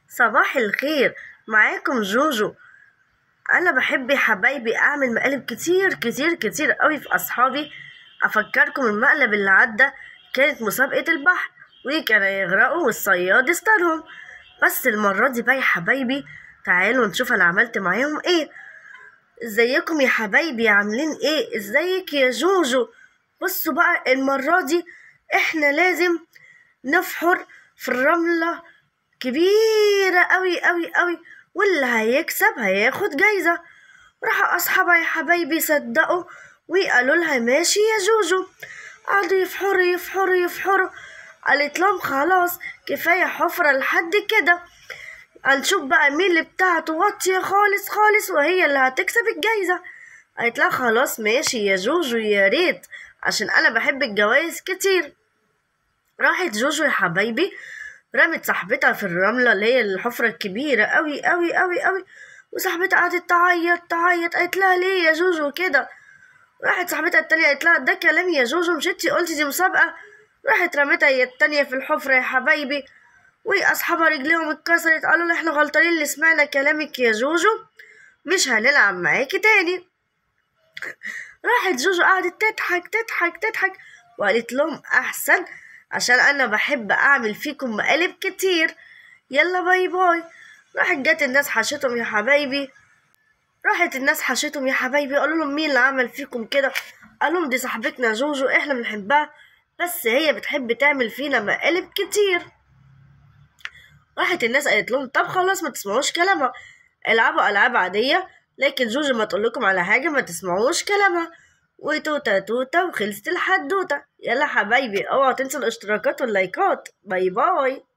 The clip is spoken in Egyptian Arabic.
صباح الخير معاكم جوجو انا بحب يا حبايبي اعمل مقالب كتير كتير كتير قوي في اصحابي افكركم المقلب اللي عدى كانت مسابقة البحر وكانوا يغرقوا والصياد اصطادهم بس المرة دي بقى يا حبايبي تعالوا نشوف انا عملت معاهم ايه ازيكم يا حبايبي عاملين ايه ازيك يا جوجو بصوا بقى المرة دي احنا لازم نفحر في الرملة كبيرة أوي أوي أوي واللي هيكسب هياخد جايزة راح أصحابها يا حبايبي صدقوا وقالوا لها ماشي يا جوجو قعدوا يفحروا يفحروا يفحروا قالت لهم خلاص كفاية حفرة لحد كده هنشوف بقى مين اللي بتاعته واطية خالص خالص وهي اللي هتكسب الجايزة قالت لها خلاص ماشي يا جوجو يا ريت عشان أنا بحب الجوايز كتير راحت جوجو يا حبايبي رمت صاحبتها في الرملة اللي هي الحفرة الكبيرة أوي أوي أوي أوي وصاحبتها قعدت تعيط تعيط قالت لها ليه يا جوجو كده راحت صاحبتها التانية قالت لها ده كلام يا جوجو مش انتي قلتي دي مسابقة راحت رمتها هي التانية في الحفرة يا حبايبي وأصحابها رجليهم اتكسرت قالوا لها احنا غلطانين اللي سمعنا كلامك يا جوجو مش هنلعب معاكي تاني راحت جوجو قعدت تضحك تضحك تضحك وقالت لهم أحسن عشان أنا بحب أعمل فيكم مقالب كتير يلا باي باي راحت جت الناس حشتهم يا حبايبي راحت الناس حشتهم يا حبايبي قالوا لهم مين اللي عمل فيكم كده قالوا لهم دي صاحبتنا جوجو احنا بنحبها بس هي بتحب تعمل فينا مقالب كتير راحت الناس قالت لهم طب خلاص ما تسمعوش كلامها العبوا العاب عاديه لكن جوجو ما تقول لكم على حاجه ما تسمعوش كلامها وتوتة توتة وخلصت الحدوتة يلا حبايبي اوعوا تنسوا الاشتراكات واللايكات باي باي